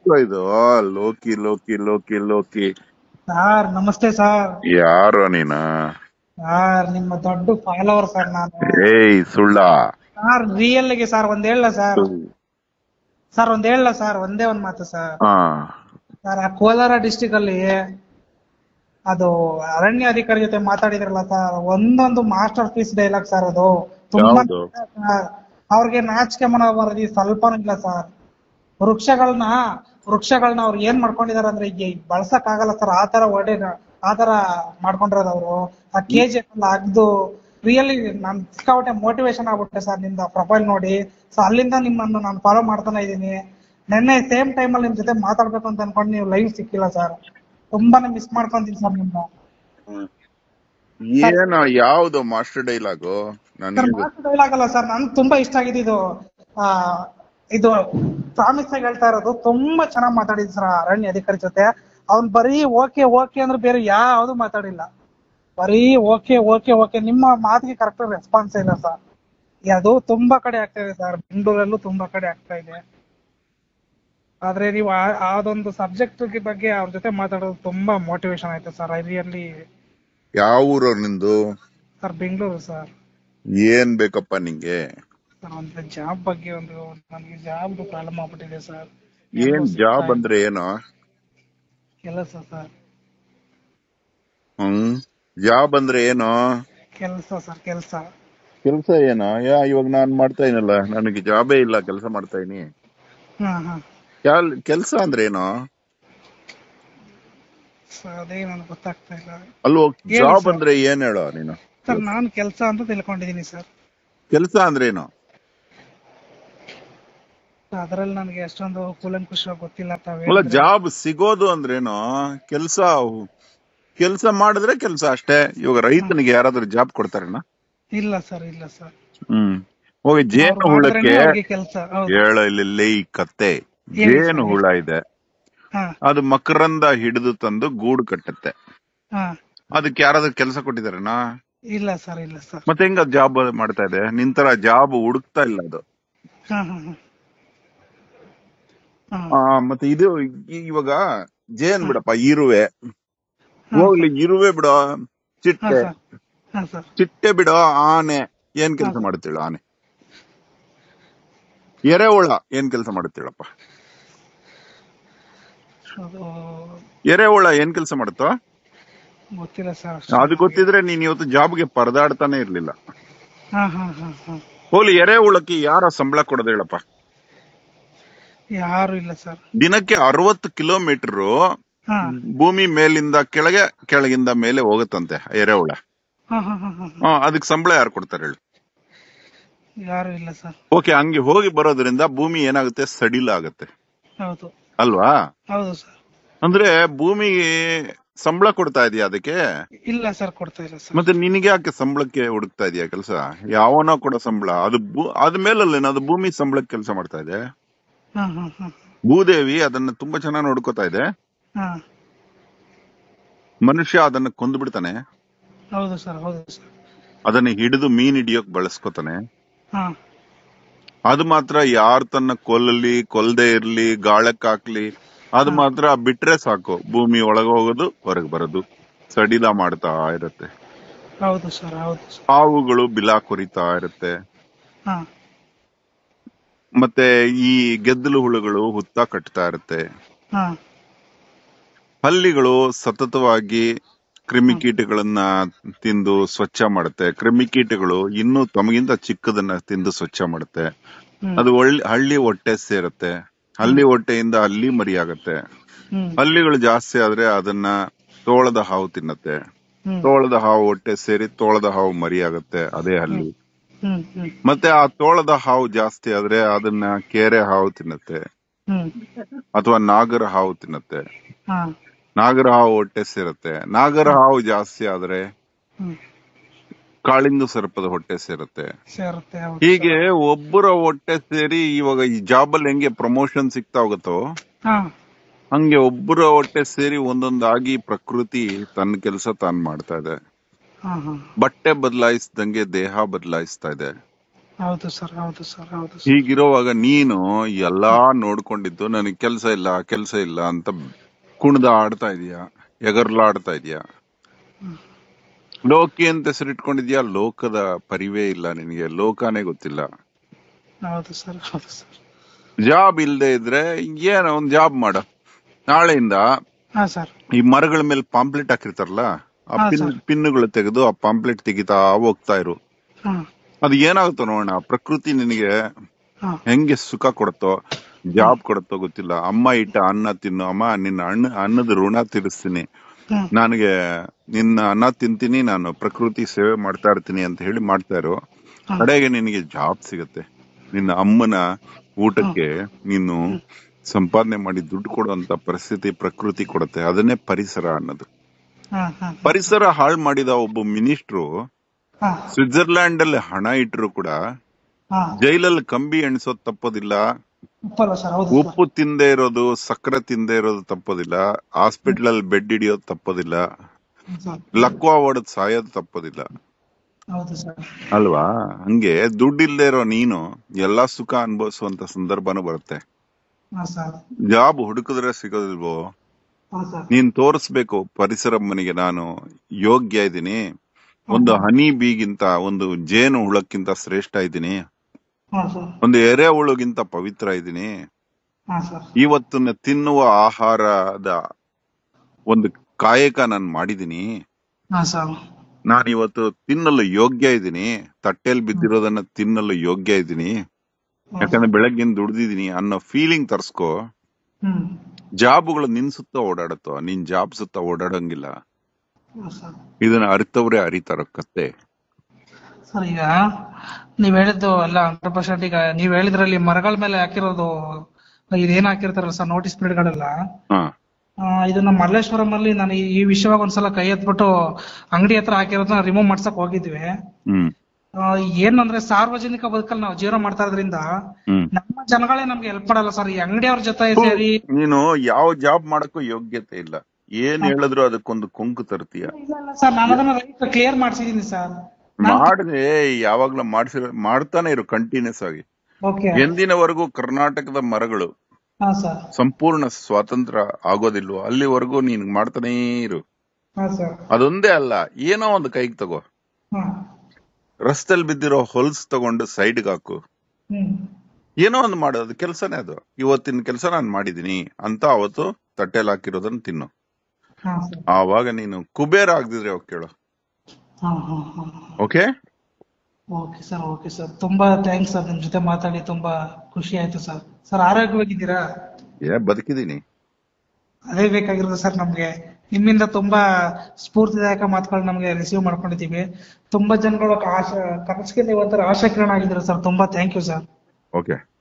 ಯಾಕೋ ಇದು ಲೋಕಿ ಲೋಕಿ ಲೋಕಿ ಲೋಕಿ ಸರ್ ನಮಸ್ತೆ ಸರ್ ಯಾರೋ ನೀನ ಸರ್ ನಿಮ್ಮ ದೊಡ್ಡ ಫಾಲೋವರ್ ಸರ್ ನಾನು ಏಯ್ ಸುಳ್ಳ ಸರ್ ರಿಯಲ್ ಗೆ ಸರ್ ಒಂದ್ ಹೇಳ ಸರ್ ಸರ್ ಒಂದ್ ಹೇಳ ಸರ್ ಒಂದೇ ಒಂದ್ ಮಾತು ಸರ್ ಹಾ ಸರ್ ಆ ಕೋಲಾರ ಡಿಸ್ಟಿಕ್ ಅಲ್ಲಿ ಅದು ಅರಣ್ಯ ಅಧಿಕಾರಿ ಜೊತೆ ಮಾತಾಡಿದ್ರಲ್ಲ ಸರ್ ಒಂದೊಂದು ಮಾಸ್ಟರ್ ಪೀಸ್ ಡೈಲಾಗ್ ಸರ್ ಅದು ತುಂಬಾ ಯಾವ್ದು? ಸರ್, ಅವ್ರಿಗೆ ನಾಚಿಕೆ ಮನ ಬರದಿ ಸ್ವಲ್ಪನೂ ಇಲ್ಲ ಸರ್ ವೃಕ್ಷಗಳನ್ನ ವೃಕ್ಷಗಳನ್ನ ಅವ್ರು ಏನ್ ಮಾಡ್ಕೊಂಡಿದಾರ ಅಂದ್ರೆ ಈಗ ಬಳಸಕ್ ಆಗಲ್ಲ ಸರ್ ಆ ತರ ಒಡೆ ಆ ತರ ಮಾಡ್ಕೊಂಡಿರೋದು ಅವರು ಆ ಕೆಜಿ ಎಲ್ಲ ಅಗ್ದು ರಿಯಲಿ ನಾನ್ ಸಿಕ್ಕಾಪಟ್ಟೆ ಮೋಟಿವೇಶನ್ ಆಗ್ಬಿಟ್ಟೆ ಸರ್ ನಿಮ್ದು ಪ್ರೊಫೈಲ್ ನೋಡಿ ಸೊ ಅಲ್ಲಿಂದ ನಿಮ್ಮನ್ನು ನಾನು ಫಾಲೋ ಮಾಡ್ತಾನೆ ಇದೀನಿ ನಿನ್ನೆ ಸೇಮ್ ಟೈಮ್ ಅಲ್ಲಿ ನಿಮ್ ಜೊತೆ ಮಾತಾಡ್ಬೇಕು ಅಂತ ಅನ್ಕೊಂಡು ನೀವು ಲೈವ್ ಸಿಕ್ಕಿಲ್ಲ ಸರ್ ತುಂಬಾನೇ ಮಿಸ್ ಮಾಡ್ಕೊಂತೀನಿ ಸರ್ ನಿಮ್ನ ಏನು ಯಾವ್ದು ಮಾಸ್ಟರ್ ಡೈಲಾಗು ಸರ್ ನನಗೆ ಮಾತು ಡೈಲಾಗ್ ಅಲ್ಲ ಸರ್ ನನ್ಗೆ ತುಂಬಾ ಇಷ್ಟ ಆಗಿದೆ ಇದು ಆ ಇದು ಪ್ರಾಮಿಸ್ ಆಗಿ ಹೇಳ್ತಾ ಇರೋದು ತುಂಬಾ ಚೆನ್ನಾಗಿ ಮಾತಾಡಿದ್ ಸರ್ ಅರಣ್ಯ ಅಧಿಕಾರಿ ಜೊತೆ ಅವ್ನ್ ಬರೀ ಓಕೆ ಓಕೆ ಅಂದ್ರೆ ಬೇರೆ ಯಾವ್ದು ಮಾತಾಡಿಲ್ಲ ಬರೀ ಓಕೆ ಓಕೆ ಓಕೆ ನಿಮ್ಮ ಮಾತಿಗೆ ಕರೆಕ್ಟ್ ರೆಸ್ಪಾನ್ಸ್ ಇಲ್ಲ ಸರ್ ಅದು ತುಂಬಾ ಕಡೆ ಆಗ್ತಾ ಇದೆ ಸರ್ ಬೆಂಗಳೂರಲ್ಲೂ ತುಂಬಾ ಕಡೆ ಆಗ್ತಾ ಇದೆ ಆದ್ರೆ ನೀವು ಆ- ಅದೊಂದು ಸಬ್ಜೆಕ್ಟ್ ಬಗ್ಗೆ ಅವ್ರ ಜೊತೆ ಮಾತಾಡೋದು ತುಂಬಾ ಮೋಟಿವೇಶನ್ ಆಯ್ತು ಸರ್ ಐ ರಿಯಲಿ ಯಾವ ಊರು ನಿಂದು ಸರ್ ಬೆಂಗಳೂರು ಸರ್ ಏನ್ ಬೇಕಪ್ಪ ನಿಂಗೆ ಸರ್ ಒಂದು ಜಾಬ್ ಬಗ್ಗೆ ಒಂದು ನನಗೆ ಜಾಬ್ ಪ್ರಾಬ್ಲಮ್ ಆಗ್ಬಿಟ್ಟಿದೆ ಸರ್ ಏನ್ ಜಾಬ್ ಅಂದ್ರೆ ಏನು ಕೆಲಸ ಸರ್ ಹ್ಮ್ ಜಾಬ್ ಅಂದ್ರೆ ಏನು ಕೆಲಸ ಸರ್ ಕೆಲಸ ಕೆಲಸ ಏನು ಯಾ ಇವಾಗ ನಾನ್ ಮಾಡ್ತಾ ಇದೀನಲ್ಲ ನನಗೆ ಜಾಬೇ ಇಲ್ಲ ಕೆಲಸ ಮಾಡ್ತಾ ಇದೀನಿ ಹಾ ಹಾ ಕೆಲಸ ಅಂದ್ರೆ ಏನು ಸರ್ ಅದೇ ನನಗೆ ಗೊತ್ತಾಗ್ತಾ ಇಲ್ಲ ಅಲ್ವೋ ಹೇಳಿ ಜಾಬ್ sir. ಅಂದ್ರೆ ಏನ್ ಹೇಳೋ ನೀನು ಸರ್ ನಾನು ಕೆಲಸ ಅಂತ ತಿಳ್ಕೊಂಡಿದೀನಿ ಸರ್ ಕೆಲಸ ಅಂದ್ರೆ ಏನು ಅದರಲ್ಲಿ ನನಗೆ ಅಷ್ಟೊಂದು ಕೂಲಂಕುಷವಾಗಿ ಗೊತ್ತಿಲ್ಲ ತಾವೇ ಅಲ್ಲ ಜಾಬ್ ಸಿಗೋದು ಅಂದ್ರೇನು ಕೆಲಸ ಕೆಲಸ ಮಾಡಿದ್ರೆ ಕೆಲಸ ಅಷ್ಟೇ ಇವಾಗ ರೈತನಿಗೆ ಯಾರಾದ್ರೂ ಜಾಬ್ ಕೊಡ್ತಾರಣ್ಣ ಇಲ್ಲ ಸರ್ ಇಲ್ಲ ಸರ್ ಹ್ಮ್ ಹೋಗಿ ಜೇನು ಹುಳಕ್ಕೆ ಕೆಲಸ ಹೌದು ಹೇಳ ಇಲ್ಲಿ ಈ ಕತ್ತೆ ಹೇಳಿ sir, ಜೇನು ಹುಳ ಇದೆ ಹಾ ಅದು ಮಕರಂದ ಹಿಡಿದು ತಂದು ಗೂಡು ಕಟ್ಟುತ್ತೆ ಹಾ ಅದಕ್ಕೆ ಯಾರಾದ್ರೂ ಕೆಲಸ ಕೊಟ್ಟಿದಾರಣ್ಣ ಇಲ್ಲ ಸರ್ ಇಲ್ಲ ಸರ್ ಮತ್ತೆ ಹೆಂಗ ಜಾಬ್ ಮಾಡ್ತಾ ಇದೆ ನಿಂತರ ಜಾಬ್ ಹುಡುಕ್ತಾ ಇಲ್ಲ ಅದು ಹಾ ಹಾ ಹಾ ಹಾ ಆ, ಮತ್ತೆ ಇದು ಈ- ಇವಾಗ ಜೇನ್ ಬಿಡಪ್ಪ ಇರುವೆ ಹೋಗ್ಲಿ ಇರುವೆ ಬಿಡೋ ಹಾ ಚಿಟ್ಟೆ ಸರ್ ಹಾ ಸರ್ ಚಿಟ್ಟೆ ಬಿಡೋ ಆನೆ ಏನ್ ಕೆಲಸ ಮಾಡುತ್ತೇಳ ಆನೆ ಎರೆಹುಳ ಏನ್ ಕೆಲಸ ಮಾಡುತ್ತೇಳಪ್ಪ ಅದು ಎರೆಹುಳ ಏನ್ ಕೆಲಸ ಮಾಡುತ್ತೋ ಗೊತ್ತಿಲ್ಲ ಸರ್ ಅದು ಗೊತ್ತಿದ್ರೆ ನೀನ್ ಇವತ್ತು ಜಾಬ್ಗೆ ಪರದಾಡ್ತಾನೆ ಇರ್ಲಿಲ್ಲ ಹಾ ಹಾ ಹಾ ಹಾ ಹೋಗ್ಲಿ ಎರೆಹುಳಕ್ಕೆ ಯಾರ ಸಂಬಳ ಕೊಡೋದು ಹೇಳಪ್ಪ ಯಾರು ಇಲ್ಲ ಸರ್ ದಿನಕ್ಕೆ ಅರವತ್ತು ಕಿಲೋಮೀಟರ್ ಹಾ ಭೂಮಿ ಮೇಲಿಂದ ಕೆಳಗೆ ಕೆಳಗಿಂದ ಮೇಲೆ ಹೋಗುತ್ತಂತೆ ಎರೆಹುಳ ಹಾ ಹಾ ಹಾ ಹಾ ಹಾ, ಅದಕ್ಕೆ ಸಂಬಳ ಯಾರು ಕೊಡ್ತಾರೆ ಹೇಳು ಯಾರು ಇಲ್ಲ ಸರ್ ಓಕೆ ಹಂಗೆ ಹೋಗಿ ಬರೋದ್ರಿಂದ ಭೂಮಿ ಏನಾಗುತ್ತೆ ಸಡಿಲ ಆಗುತ್ತೆ ಹೌದು ಅಲ್ವಾ ಹೌದು ಸರ್ ಅಂದ್ರೆ ಭೂಮಿಗೆ ಸಂಬಳ ಕೊಡ್ತಾ ಇದೀಯ ಅದಕ್ಕೆ ಇಲ್ಲ ಸರ್ ಕೊಡ್ತಾ ಇಲ್ಲ ಸರ್ ಮತ್ತೆ ನಿನಗೆ ಯಾಕೆ ಸಂಬಳಕ್ಕೆ ಹುಡುಕ್ತಾ ಇದೀಯ ಕೆಲಸ ಯಾವನೋ ಕೊಡೋ ಸಂಬಳ ಅದು ಭೂ- ಅದ್ ಮೇಲಲ್ಲ ಅದು ಭೂಮಿ ಸಂಬಳಕ್ಕೆ ಕೆಲಸ ಮಾಡ್ತಾ ಇದೆ ಹಾ ಹಾ ಹಾ ಭೂದೇವಿ ಅದನ್ನ ತುಂಬಾ ಚೆನ್ನಾಗಿ ನೋಡ್ಕೋತಾ ಇದೆ ಹಾ ಮನುಷ್ಯ ಅದನ್ನ ಕೊಂದು ಬಿಡ್ತಾನೆ ಹೌದು ಸರ್ ಹೌದು ಸರ್ ಅದನ್ನ ಹಿಡಿದು ಮೀನ್ ಹಿಡಿಯೋಕ್ ಬಳಸ್ಕೊತಾನೆ ಹಾ ಅದು ಮಾತ್ರ ಯಾರ್ ತನ್ನ ಕೊಲ್ಲಲಿ ಕೊಲ್ದೇ ಇರ್ಲಿ ಗಾಳಕ್ ಹಾಕ್ಲಿ ಅದು ಮಾತ್ರ ಬಿಟ್ರೆ ಸಾಕು ಭೂಮಿ ಒಳಗೆ ಹೋಗೋದು ಹೊರಗೆ ಬರೋದು ಸಡಿಲ ಮಾಡ್ತಾ ಇರುತ್ತೆ ಹೌದು ಸರ್ ಹೌದು ಸರ್ ಹಾವುಗಳು ಬಿಲಾ ಕೊರಿತಾ ಇರುತ್ತೆ ಹಾ ಮತ್ತೆ ಈ ಗೆದ್ದಲು ಹುಳುಗಳು ಹುತ್ತ ಕಟ್ತಾ ಇರುತ್ತೆ ಹಾ ಹಲ್ಲಿಗಳು ಸತತವಾಗಿ ಕ್ರಿಮಿಕೀಟಗಳನ್ನ ತಿಂದು ಸ್ವಚ್ಛ ಮಾಡುತ್ತೆ ಕ್ರಿಮಿಕೀಟಗಳು ಇನ್ನೂ ತಮಗಿಂತ ಚಿಕ್ಕದನ್ನ ತಿಂದು ಸ್ವಚ್ಛ ಮಾಡುತ್ತೆ ಹ್ಮ್ ಅದು ಒಳ್ಳೆ ಹಳ್ಳಿ ಹೊಟ್ಟೆ ಸೇರುತ್ತೆ ಹಳ್ಳಿ ಹೊಟ್ಟೆಯಿಂದ ಹಲ್ಲಿ ಮರಿ ಆಗತ್ತೆ ಹ್ಮ್ ಹಲ್ಲಿಗಳು ಜಾಸ್ತಿ ಆದ್ರೆ ಅದನ್ನ ತೋಳದ ಹಾವು ತಿನ್ನತ್ತೆ ಹ್ಮ್ ತೋಳದ ಹಾವು ಹೊಟ್ಟೆ ಸೇರಿ ತೋಳದ ಹಾವು ಮರಿ ಆಗತ್ತೆ ಅದೇ ಹಲ್ಲಿ ಹ್ಮ್ ಹ್ಮ್ ಮತ್ತೆ ಆ ತೋಳದ ಹಾವು ಜಾಸ್ತಿ ಆದ್ರೆ ಅದನ್ನ ಕೇರೆ ಹಾವು ತಿನ್ನತ್ತೆ ಹ್ಮ್ ಅಥವಾ ನಾಗರ ಹಾವು ತಿನ್ನತ್ತೆ ಹಾ ನಾಗರ ಹಾವು ಹೊಟ್ಟೆ ಸೇರುತ್ತೆ ನಾಗರ ಹಾವು ಜಾಸ್ತಿ ಆದ್ರೆ ಹ್ಮ್ ಕಾಳಿಂದು ಸರ್ಪದ ಹೊಟ್ಟೆ ಸೇರುತ್ತೆ ಸೇರುತ್ತೆ ಹೌದು ಹೀಗೆ ಒಬ್ಬರ ಹೊಟ್ಟೆ ಸೇರಿ ಇವಾಗ ಈ ಜಾಬ್ ಅಲ್ಲಿ ಹೆಂಗೆ ಪ್ರಮೋಷನ್ ಸಿಗ್ತಾ ಹೋಗುತ್ತೋ ಹಾ ಹಂಗೆ ಒಬ್ಬರ ಹೊಟ್ಟೆ ಸೇರಿ ಒಂದೊಂದಾಗಿ ಪ್ರಕೃತಿ ತನ್ನ ಕೆಲಸ ತಾನ್ ಮಾಡ್ತಾ ಇದೆ ಹಾ ಹಾ ಬಟ್ಟೆ ಬದಲಾಯಿಸ್ದಂಗೆ ದೇಹ ಬದಲಾಯಿಸ್ತಾ ಇದೆ ಹೌದು ಸರ್ ಹೌದು ಸರ್ ಹೌದು ಸರ್ ಹೀಗಿರುವಾಗ ನೀನು ಎಲ್ಲಾ ನೋಡ್ಕೊಂಡಿದ್ದು ನನಗೆ ಕೆಲ್ಸ ಇಲ್ಲ ಕೆಲ್ಸ ಇಲ್ಲ ಅಂತ ಕುಣಿದ ಆಡ್ತಾ ಇದೀಯಾ ಎಗರ್ಲಾಡ್ತಾ ಇದೀಯಾ ಲೋಕಿ ಅಂತ ಹೆಸರಿಟ್ಕೊಂಡಿದ್ಯಾ ಲೋಕದ ಪರಿವೇ ಇಲ್ಲ ನಿನಗೆ ಲೋಕನೇ ಗೊತ್ತಿಲ್ಲ ಹೌದು ಸರ್ ಹೌದು ಸರ್ ಜಾಬ್ ಇಲ್ದೆ ಇದ್ರೆ ಏನೋ ಒಂದ್ ಜಾಬ್ ಮಾಡು ನಾಳೆಯಿಂದ ಹಾ ಸರ್ ಈ ಮರಗಳ ಮೇಲೆ ಪಾಂಪ್ಲೆಟ್ ಹಾಕಿರ್ತಾರಲ್ಲ ಆ ಹಾ, ಪಿನ್ ಸರ್. ಪಿನ್ನುಗಳು ತೆಗೆದು ಆ ಪಾಂಪ್ಲೆಟ್ ತೆಗಿತಾ ಹೋಗ್ತಾ ಇರು ಹಾ ಅದು ಏನಾಗುತ್ತೋ ನೋಡೋಣ ಪ್ರಕೃತಿ ನಿನಗೆ ಹಾ ಹೆಂಗೆ ಸುಖ ಕೊಡುತ್ತೋ ಜಾಬ್ ಕೊಡುತ್ತೋ ಗೊತ್ತಿಲ್ಲ ಅಮ್ಮ ಇಟ್ಟ ಅನ್ನ ತಿನ್ನು ಅಮ್ಮ ನಿನ್ನ ಅಣ್ಣ ಅನ್ನದ ಋಣ ತೀರಿಸ್ತೀನಿ ಹ್ಮ್ ನನಗೆ ನಿನ್ನ ಅನ್ನ ತಿಂತೀನಿ ನಾನು ಪ್ರಕೃತಿ ಸೇವೆ ಮಾಡ್ತಾ ಇರ್ತೀನಿ ಅಂತ ಹೇಳಿ ಮಾಡ್ತಾ ಇರು ಹಾ. ಕಡೆಗೆ ನಿನಗೆ ಜಾಬ್ ಸಿಗತ್ತೆ ನಿನ್ನ ಅಮ್ಮನ ಊಟಕ್ಕೆ ನೀನು ಸಂಪಾದನೆ ಮಾಡಿ ದುಡ್ಡು ಕೊಡುವಂತ ಪರಿಸ್ಥಿತಿ ಪ್ರಕೃತಿ ಕೊಡುತ್ತೆ ಅದನ್ನೇ ಪರಿಸರ ಅನ್ನೋದು ಹಾ ಹಾ ಪರಿಸರ ಹಾಳು ಮಾಡಿದ ಒಬ್ಬ ಮಿನಿಸ್ಟ್ರು ಹಾ ಸ್ವಿಟ್ಜರ್ಲ್ಯಾಂಡ್ ಅಲ್ಲಿ ಹಣ ಇಟ್ರು ಕೂಡ ಹಾ ಜೈಲಲ್ಲಿ ಕಂಬಿ ಎಣಿಸೋದ್ ತಪ್ಪೋದಿಲ್ಲ ಉಪ್ಪಲ್ಲ ಸರ್ ಹೌದು ಸರ್ ಉಪ್ಪು ತಿಂದೇ ಇರೋದು ಸಕ್ಕರೆ ತಿಂದೇ ಇರೋದು ತಪ್ಪೋದಿಲ್ಲ ಹಾಸ್ಪಿಟಲ್ ಅಲ್ಲಿ ಬೆಡ್ ಹಿಡಿಯೋದು ತಪ್ಪೋದಿಲ್ಲ ಸರ್ ಲಕ್ವಾ ಹೊಡೆದ್ ಸಾಯೋದು ತಪ್ಪೋದಿಲ್ಲ ಹೌದು ಸರ್ ಅಲ್ವಾ ಹಂಗೆ ದುಡ್ಡು ಇಲ್ದೇ ಇರೋ ನೀನು ಎಲ್ಲಾ ಸುಖ ಅನುಭವಿಸುವಂತ ಸಂದರ್ಭನೂ ಬರುತ್ತೆ ಹಾ ಸರ್ ಜಾಬ್ ಹುಡುಕಿದ್ರೆ ಸಿಗೋದಿಲ್ವೋ ಹಾ ಸರ್ ನೀನ್ ತೋರಿಸ್ಬೇಕು ಪರಿಸರಮ್ಮನಿಗೆ ನಾನು ಯೋಗ್ಯ ಇದ್ದೀನಿ ಒಂದು ಹನಿ ಬೀಗಿಂತ ಒಂದು ಜೇನು ಹುಳಕ್ಕಿಂತ ಶ್ರೇಷ್ಠ ಇದ್ದೀನಿ ಹಾ ಸರ್ ಒಂದು ಎರೆಹುಳುಗಿಂತ ಪವಿತ್ರ ಇದ್ದೀನಿ ಹಾ ಸರ್ ಇವತ್ತಿನ ತಿನ್ನುವ ಆಹಾರದ ಒಂದು ಕಾಯಕ ನಾನು ಮಾಡಿದೀನಿ ಹಾ ಸರ್ ನಾನು ಇವತ್ತು ತಿನ್ನಲು ಯೋಗ್ಯ ಇದ್ದೀನಿ ತಟ್ಟೆಲ್ ಬಿದ್ದಿರೋದನ್ನ ತಿನ್ನಲು ಯೋಗ್ಯ ಇದ್ದೀನಿ ಯಾಕಂದ್ರೆ ಬೆಳಗ್ಗಿಂದ ದುಡ್ದಿದೀನಿ ಅನ್ನೋ ಫೀಲಿಂಗ್ ತರ್ಸ್ಕೋ ಹ್ಮ್ ಜಾಬ್ಗಳು ನಿನ್ ಸುತ್ತ ಓಡಾಡತ್ತೋ ನಿನ್ ಜಾಬ್ ಸುತ್ತ ಓಡಾಡಂಗಿಲ್ಲ ಹಾ ಸರ್ ಇದನ್ನ ಅರಿತವ್ರೆ ಅರಿತಾರ ಕತ್ತೆ ಸರ್ ಈಗ ನೀವ್ ಹೇಳಿದ್ದು ಎಲ್ಲ ಹಂಡ್ರೆಡ್ ಪರ್ಸೆಂಟ್ ಈಗ ನೀವ್ ಹೇಳಿದ್ರಲ್ಲಿ ಮರಗಳ ಮೇಲೆ ಹಾಕಿರೋದು ಇದೇನ್ ಹಾಕಿರ್ತಾರಲ್ಲ ಸರ್ ನೋಟಿಸ್ ಬೋರ್ಡ್ಗಳೆಲ್ಲ ಹಾ ಆ, ಇದು ನಮ್ಮ ಮಲ್ಲೇಶ್ವರಂ ಅಲ್ಲಿ ನಾನು ಈ- ಈ ವಿಷಯವಾಗಿ ಒಂದ್ಸಲ ಕೈ ಎತ್ಬಿಟ್ಟು ಅಂಗಡಿ ಹತ್ರ ಹಾಕಿರೋದನ್ನ ರಿಮೂವ್ ಮಾಡ್ಸಕ್ ಹೋಗಿದ್ವಿ ಹ್ಮ್ ಆ, ಏನಂದ್ರೆ ಸಾರ್ವಜನಿಕ ಬದುಕಲ್ಲಿ ನಾವು ಜೀವನ ಮಾಡ್ತಾ ಇದ್ರಿಂದ ಹ್ಮ್ ನಮ್ಮ ಜನಗಳೇ ನಮ್ಗೆ ಹೆಲ್ಪ್ ಮಾಡಲ್ಲ ಸರ್ ಈ ಅಂಗಡಿಯವ್ರ ಜೊತೆ ಸೇರಿ ನೀನು ಯಾವ ಜಾಬ್ ಮಾಡಕ್ಕೂ ಯೋಗ್ಯತೆ ಇಲ್ಲ ಏನ್ ಹೇಳಿದ್ರು ಅದಕ್ಕೊಂದು ಕೊಂಕು ತರ್ತೀಯ ಇಲ್ಲ ಇಲ್ಲ ಸರ್ ನಾನು ಅದನ್ನ ರೈಟ್ ಕ್ಲಿಯರ್ ಮಾಡ್ಸಿದೀನಿ ಸರ್ ಮಾಡಿದ್ರೆ ಯಾವಾಗ್ಲೂ ಮಾಡ್ಸಿರ ಮಾಡ್ತಾನೆ ಇರು ಕಂಟಿನ್ಯೂಸ್ ಆಗಿ ಓಕೆ ಎಂದಿನವರೆಗೂ ಕರ್ನಾಟಕದ ಮರಗಳು ಹಾ ಸರ್ ಸಂಪೂರ್ಣ ಸ್ವಾತಂತ್ರ್ಯ ಆಗೋದಿಲ್ವೋ ಅಲ್ಲಿವರೆಗೂ ನೀನ್ ಮಾಡ್ತಾನೇ ಇರು ಹಾ ಸರ್ ಅದೊಂದೇ ಅಲ್ಲ ಏನೋ ಒಂದು ಕೈಗೆ ತಗೋ ಹಾ ರಸ್ತೆಲ್ ಬಿದ್ದಿರೋ ಹೊಲ್ಸ್ ತಗೊಂಡು ಸೈಡ್ಗೆ ಹಾಕು ಹ್ಮ್ ಏನೋ ಒಂದು ಮಾಡು ಅದು ಕೆಲಸನೇ ಅದು ಇವತ್ತಿನ ಕೆಲಸ ನಾನು ಮಾಡಿದೀನಿ ಅಂತ ಅವತ್ತು ತಟ್ಟೆಲ್ ಹಾಕಿರೋದನ್ನ ತಿನ್ನು ಹಾ ಸರ್ ಆವಾಗ ನೀನು ಕುಬೇರ ಆಗದಿದ್ರೆ ಅವ್ ಕೇಳು ಹಾ ಹಾ ಹಾ okay okay sir okay sir ತುಂಬಾ ಥ್ಯಾಂಕ್ಸ್ ಸರ್ ನಿಮ್ ಜೊತೆ ಮಾತಾಡಿ ತುಂಬಾ ಖುಷಿ ಆಯ್ತು ಸರ್ ಸರ್ ಆರೋಗ್ಯವಾಗಿದ್ದೀರಾ ಏ ಬದುಕಿದೀನಿ ಅದೇ ಬೇಕಾಗಿರೋದು ಸರ್ ನಮ್ಗೆ ನಿಮ್ಮಿಂದ ತುಂಬಾ ಸ್ಫೂರ್ತಿದಾಯಕ ಮಾತುಗಳು ನಮ್ಗೆ ರಿಸೀವ್ ಮಾಡ್ಕೊಂಡಿದೀವಿ ತುಂಬಾ ಜನಗಳು ಆಶಾ ಕನಸಿಗೆ ನೀವು ಒಂಥರ ಆಶಾ ಕಿರಣ ಆಗಿದ್ದೀರಾ ಸರ್ ತುಂಬಾ ಥ್ಯಾಂಕ್ ಯು ಸರ್ ಓಕೆ